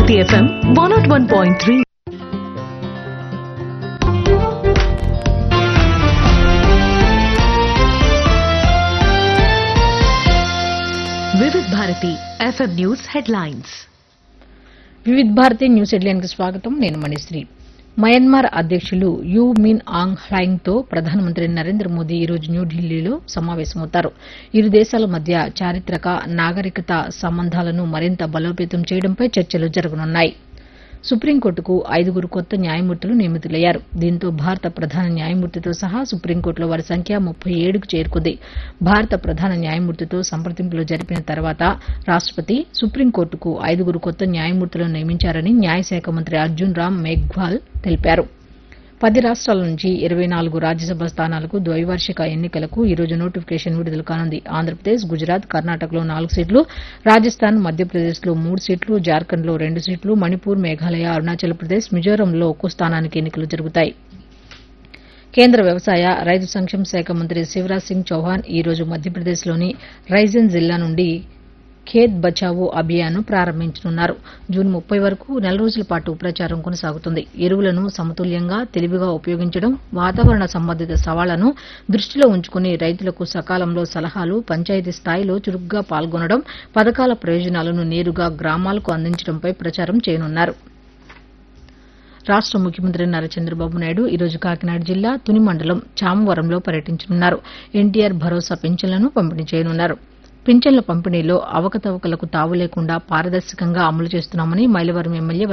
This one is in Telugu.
City FM 101.3. Vividh Bharati FM news headlines Vividh Bharati news హెడ్లైన్కి స్వాగతం నేను మణిశ్రీ మయన్మార్ అధ్యక్షులు యూ మిన్ ఆంగ్ హ్లాంగ్ తో ప్రధానమంత్రి నరేంద్ర మోదీ ఈ రోజు న్యూఢిల్లీలో సమావేశమవుతారు ఇరు దేశాల మధ్య చారిత్రక నాగరికత సంబంధాలను మరింత బలోపేతం చేయడంపై చర్చలు జరగనున్నాయి సుప్రీంకోర్టుకు ఐదుగురు కొత్త న్యాయమూర్తులు నియమితులయ్యారు దీంతో భారత ప్రధాన న్యాయమూర్తితో సహా సుప్రీంకోర్టులో వారి సంఖ్య ముప్పై ఏడుకు చేరుకుంది భారత ప్రధాన న్యాయమూర్తితో సంప్రదింపులు జరిపిన తర్వాత రాష్టపతి సుప్రీంకోర్టుకు ఐదుగురు కొత్త న్యాయమూర్తులను నియమించారని న్యాయశాఖ మంత్రి అర్జున్ రామ్ మేఘ్వాల్ తెలిపారు పది రాష్ట్రాల నుంచి ఇరవై నాలుగు రాజ్యసభ స్థానాలకు ద్వైవార్షిక ఎన్నికలకు ఈ రోజు నోటిఫికేషన్ విడుదల కానుంది ఆంధ్రప్రదేశ్ గుజరాత్ కర్ణాటకలో నాలుగు సీట్లు రాజస్థాన్ మధ్యప్రదేశ్లో మూడు సీట్లు జార్ఖండ్లో రెండు సీట్లు మణిపూర్ మేఘాలయ అరుణాచల్ ప్రదేశ్ మిజోరంలో ఒక్కో స్థానానికి ఎన్నికలు జరుగుతాయి కేంద్ర వ్యవసాయ రైతు సంక్షేమ శాఖ మంత్రి శివరాజ్ సింగ్ చౌహాన్ ఈ రోజు మధ్యప్రదేశ్లోని రైజన్ జిల్లా నుండి ఖేత్ బచావో అభియాన్ను ప్రారంభించనున్నారు జూన్ ముప్పై వరకు నెల రోజుల పాటు ప్రచారం కొనసాగుతుంది ఎరువులను సమతుల్యంగా తెలివిగా ఉపయోగించడం వాతావరణ సంబంధిత సవాళ్లను దృష్టిలో ఉంచుకుని రైతులకు సకాలంలో సలహాలు పంచాయతీ స్థాయిలో చురుగ్గా పాల్గొనడం పథకాల ప్రయోజనాలను నేరుగా గ్రామాలకు అందించడంపై ప్రచారం చేయనున్నారు రాష్ట ముఖ్యమంత్రి నారా చంద్రబాబు నాయుడు ఈ రోజు కాకినాడ జిల్లా తుని మండలం చామవరంలో పర్యటించనున్నారు ఎన్టీఆర్ భరోసా పింఛన్లను పంపిణీ చేయనున్నారు పింఛన్ల పంపిణీలో అవకతవకలకు తావు లేకుండా పారదర్శకంగా అమలు చేస్తున్నామని మైలవరం ఎమ్మెల్యే